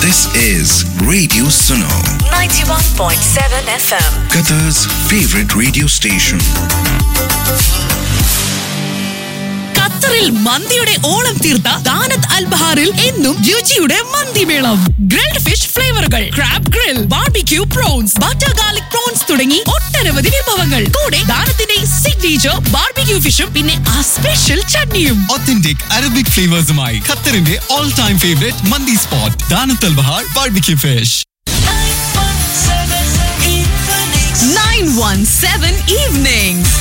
This is Radio Suno, 91.7 FM. Qatar's favorite radio station. ഖത്തറിൽ മന്തിയുടെ ഓളം തീർത്ത ദാനത്ത് അൽബഹാറിൽ എന്നും രുചിയുടെ മന്തിമേളം ഗ്രിൽഡ് ഫിഷ് ഫ്ലേവറുകൾ crab grill barbecue prawns butter garlic prawns തുടങ്ങി ഒട്ടനവധി വിഭവങ്ങൾ കൂടെ ദാനത്തിന്റെ സിഗ്നേച്ചർ ബാർബിക്യൂ ഫിഷും പിന്നെ ആ സ്പെഷ്യൽ ചട്നിയും Authentic Arabic flavors-മായി ഖത്തറിന്റെ all time favorite മന്തി spot Danat al Bahar barbecue fish nine one seven evenings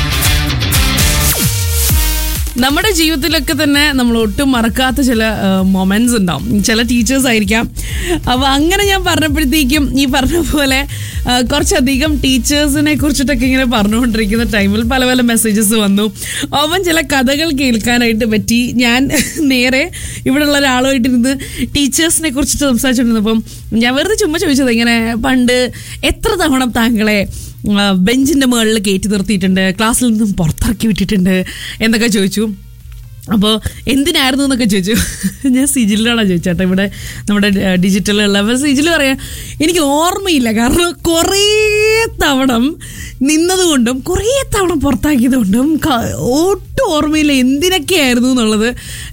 നമ്മുടെ ജീവിതത്തിലൊക്കെ തന്നെ നമ്മൾ ഒട്ടും മറക്കാത്ത ചില മൊമെന്റ്സ് ഉണ്ടാവും ചില ടീച്ചേഴ്സ് ആയിരിക്കാം അപ്പോൾ അങ്ങനെ ഞാൻ പറഞ്ഞപ്പോഴത്തേക്കും ഈ പറഞ്ഞ പോലെ ആ, കുറച്ചധികം ടീച്ചേഴ്സിനെ കുറിച്ചിട്ടൊക്കെ ഇങ്ങനെ പറഞ്ഞുകൊണ്ടിരിക്കുന്ന ടൈമിൽ പല പല മെസ്സേജസ് വന്നു അവൻ ചില കഥകൾ കേൾക്കാനായിട്ട് പറ്റി ഞാൻ നേരെ ഇവിടെയുള്ള ഒരാളുമായിട്ടിരുന്ന് ടീച്ചേഴ്സിനെ കുറിച്ചിട്ട് സംസാരിച്ചുകൊണ്ടിരുന്നപ്പം ഞാൻ വെറുതെ ചുമ്മാ ചോദിച്ചത് ഇങ്ങനെ പണ്ട് എത്ര തവണ താങ്കളെ ആ, ബെഞ്ചിന്റെ മുകളിൽ കയറ്റി നിർത്തിയിട്ടുണ്ട് ക്ലാസ്സിൽ നിന്നും പുറത്തിറക്കി വിട്ടിട്ടുണ്ട് എന്നൊക്കെ ചോദിച്ചു അപ്പോൾ എന്തിനായിരുന്നു എന്നൊക്കെ ചോദിച്ചു ഞാൻ സിജിലിലാണ് ചോദിച്ചേട്ടാ ഇവിടെ നമ്മുടെ ഡിജിറ്റലുള്ള അപ്പോൾ സിജിൽ പറയാം എനിക്ക് ഓർമ്മയില്ല കാരണം കുറേ തവണ നിന്നതുകൊണ്ടും കുറേ തവണ പുറത്താക്കിയത് കൊണ്ടും ക- ഒട്ടും ഓർമ്മയില്ല എന്തിനൊക്കെയായിരുന്നു എന്നുള്ളത്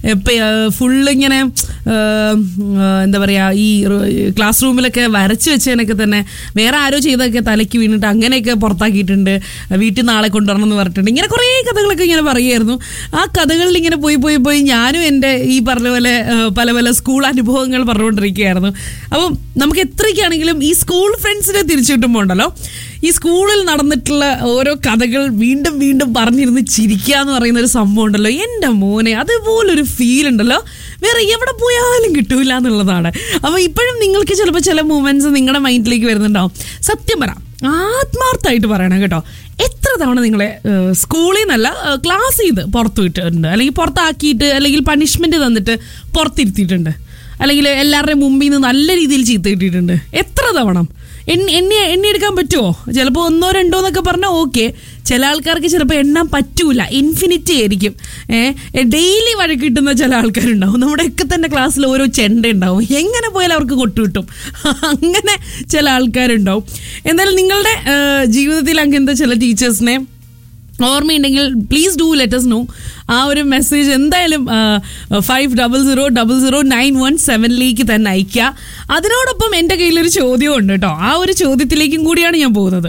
ഫുള്ള് ഇങ്ങനെ ആ, ആ, എന്താ പറയുക ഈ ക്ലാസ് റൂമിലൊക്കെ വരച്ച് വെച്ചതിനൊക്കെ തന്നെ വേറെ ആരോ ചെയ്തൊക്കെ തലയ്ക്ക് വീണിട്ട് അങ്ങനെയൊക്കെ പുറത്താക്കിയിട്ടുണ്ട് വീട്ടിൽ നാളെ കൊണ്ടുവരണം എന്ന് പറഞ്ഞിട്ടുണ്ട് ഇങ്ങനെ കുറേ കഥകളൊക്കെ ഇങ്ങനെ പറയുമായിരുന്നു ആ കഥകളിൽ ഇങ്ങനെ പോയി പോയി പോയി ഞാനും എൻ്റെ ഈ പറഞ്ഞ പോലെ ആ, പല പല സ്കൂൾ അനുഭവങ്ങൾ പറഞ്ഞുകൊണ്ടിരിക്കുകയായിരുന്നു അപ്പം നമുക്ക് എത്രയ്ക്കാണെങ്കിലും ഈ സ്കൂൾ ഫ്രണ്ട്സിനെ തിരിച്ചു കിട്ടുമ്പോൾ ഉണ്ടല്ലോ ഈ സ്കൂളിൽ നടന്നിട്ടുള്ള ഓരോ കഥകൾ വീണ്ടും വീണ്ടും പറഞ്ഞിരുന്ന് ചിരിക്കുക എന്ന് പറയുന്ന ഒരു സംഭവം ഉണ്ടല്ലോ എൻ്റെ മോനെ അതുപോലൊരു ഫീൽ ഉണ്ടല്ലോ വേറെ എവിടെ പോയാലും കിട്ടൂല എന്നുള്ളതാണ് അപ്പോൾ ഇപ്പോഴും നിങ്ങൾക്ക് ചിലപ്പോൾ ചില മൂമെന്റ്സ് നിങ്ങളുടെ മൈൻഡിലേക്ക് വരുന്നുണ്ടാവും സത്യം പറ ആത്മാർത്ഥമായിട്ട് പറയണം കേട്ടോ എത്ര തവണ നിങ്ങളെ ഏഹ്, സ്കൂളിൽ നിന്നല്ല ഏഹ്, ക്ലാസ്സിൽ നിന്ന് പുറത്തു വിട്ടിട്ടുണ്ട് അല്ലെങ്കിൽ പുറത്താക്കിയിട്ട് അല്ലെങ്കിൽ പണിഷ്മെന്റ് തന്നിട്ട് പുറത്തിരുത്തിയിട്ടുണ്ട് അല്ലെങ്കിൽ എല്ലാവരുടെയും മുമ്പിൽ നിന്ന് നല്ല രീതിയിൽ ചീത്ത കിട്ടിയിട്ടുണ്ട് എത്ര തവണ എണ്ണി എണ്ണി എണ്ണിയെടുക്കാൻ പറ്റുമോ ചിലപ്പോൾ ഒന്നോ രണ്ടോ എന്നൊക്കെ പറഞ്ഞാൽ ഓക്കെ ചില ആൾക്കാർക്ക് ചിലപ്പോൾ എണ്ണാൻ പറ്റൂല ഇൻഫിനിറ്റി ആയിരിക്കും ഏഹ് ഡെയിലി വഴക്ക് കിട്ടുന്ന ചില ആൾക്കാരുണ്ടാവും നമ്മുടെയൊക്കെ തന്നെ ക്ലാസ്സിൽ ഓരോ ചെണ്ട ഉണ്ടാവും എങ്ങനെ പോയാലും അവർക്ക് കൊട്ടു കിട്ടും അങ്ങനെ ചില ആൾക്കാരുണ്ടാവും എന്തായാലും നിങ്ങളുടെ ഏഹ്, ജീവിതത്തിൽ അങ്ങനത്തെ ചില ടീച്ചേഴ്സിനെ ഓർമ്മയുണ്ടെങ്കിൽ പ്ലീസ് ഡു ലെറ്റസ് നോ ആ ഒരു മെസ്സേജ് എന്തായാലും five double zero double zero nine one സെവനിലേക്ക് തന്നെ അയക്കുക അതിനോടൊപ്പം എൻ്റെ കയ്യിലൊരു ചോദ്യം ഉണ്ട് കേട്ടോ ആ ഒരു ചോദ്യത്തിലേക്കും കൂടിയാണ് ഞാൻ പോകുന്നത്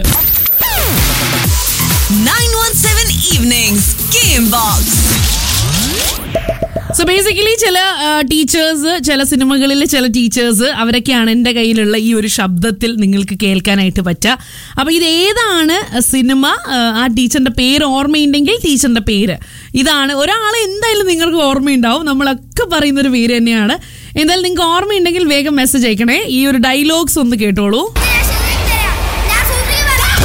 917 Evenings Game Box. So basically ചില ടീച്ചേഴ്സ് ചില സിനിമകളിൽ ചില ടീച്ചേഴ്സ് അവരൊക്കെയാണ് എൻ്റെ കയ്യിലുള്ള ഈ ഒരു ശബ്ദത്തിൽ നിങ്ങൾക്ക് കേൾക്കാനായിട്ട് പറ്റുക അപ്പോൾ ഇത് ഏതാണ് സിനിമ ആ, ആ ടീച്ചറിന്റെ പേര് ഓർമ്മയുണ്ടെങ്കിൽ ടീച്ചറിന്റെ പേര് ഇതാണ് ഒരാളെ എന്തായാലും നിങ്ങൾക്ക് ഓർമ്മയുണ്ടാവും നമ്മളൊക്കെ പറയുന്ന ഒരു പേര് തന്നെയാണ് എന്തായാലും നിങ്ങൾക്ക് ഓർമ്മയുണ്ടെങ്കിൽ വേഗം മെസ്സേജ് അയക്കണേ ഈ ഒരു ഡയലോഗ്സ് ഒന്ന് കേട്ടോളൂ ഞാൻ സൂത്രി വരാം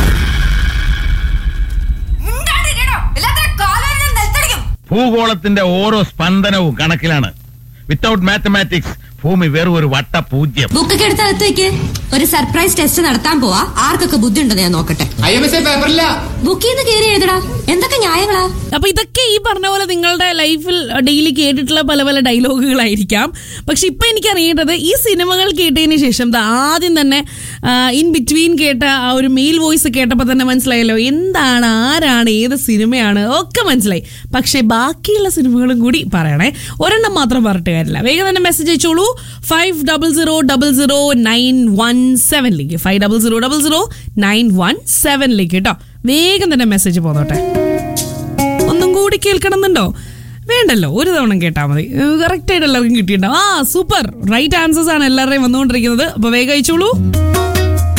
മുണ്ടാണ്ട് കേട്ടോ എല്ലാത്തിനും കാലം നിലത്തടിക്കും ഭൂഗോളത്തിന്റെ ഓരോ സ്പന്ദനവും കണക്കിലാണ് വിത്തൗട്ട് മാത്തമാറ്റിക്സ് ഭൂമി വെറും ഒരു വട്ട പൂജ്യം ബുക്കൊക്കെ എടുത്ത് അകത്ത് വെക്ക് ഒരു സർപ്രൈസ് ടെസ്റ്റ് നടത്താൻ പോവാ ആർക്കൊക്കെ ബുദ്ധിയുണ്ടെന്ന് ഞാൻ നോക്കട്ടെ ഐ എം എസ് എ പേപ്പറില്ല ബുക്കിൽ നിന്ന് കയറി എഴുതടാ എന്തൊക്കെ ന്യായങ്ങളാ അപ്പൊ ഇതൊക്കെ ഈ പറഞ്ഞ പോലെ നിങ്ങളുടെ ലൈഫിൽ ഡെയിലി കേട്ടിട്ടുള്ള പല പല ഡയലോഗുകളായിരിക്കാം പക്ഷെ ഇപ്പൊ എനിക്ക് അറിയേണ്ടത് ഈ സിനിമകൾ കേട്ടതിന് ശേഷം ദാ ആദ്യം തന്നെ ഇൻ ബിറ്റ്വീൻ കേട്ട ആ ഒരു മെയിൽ വോയിസ് കേട്ടപ്പോൾ തന്നെ മനസ്സിലായല്ലോ എന്താണ് ആരാണ് ഏത് സിനിമയാണ് ഒക്കെ മനസ്സിലായി പക്ഷെ ബാക്കിയുള്ള സിനിമകളും കൂടി പറയണേ ഒരെണ്ണം മാത്രം പറഞ്ഞിട്ട് കാര്യമില്ല വേഗം തന്നെ മെസ്സേജ് അയച്ചോളൂ five double zero double zero nine one സെവനിലേക്ക് five double zero double zero nine one സെവനിലേക്ക് കേട്ടോ വേഗം തന്നെ മെസ്സേജ് പോന്നോട്ടെ ഒന്നും കൂടി കേൾക്കണമെന്നുണ്ടോ വേണ്ടല്ലോ ഒരു തവണ കേട്ടാൽ മതി കറക്റ്റ് ആയിട്ട് എല്ലാവർക്കും കിട്ടിയിട്ടുണ്ടാവും ആ സൂപ്പർ റൈറ്റ് ആൻസേഴ്സ് ആണ് എല്ലാവരുടെയും വന്നുകൊണ്ടിരിക്കുന്നത് അപ്പൊ വേഗം അയച്ചോളൂ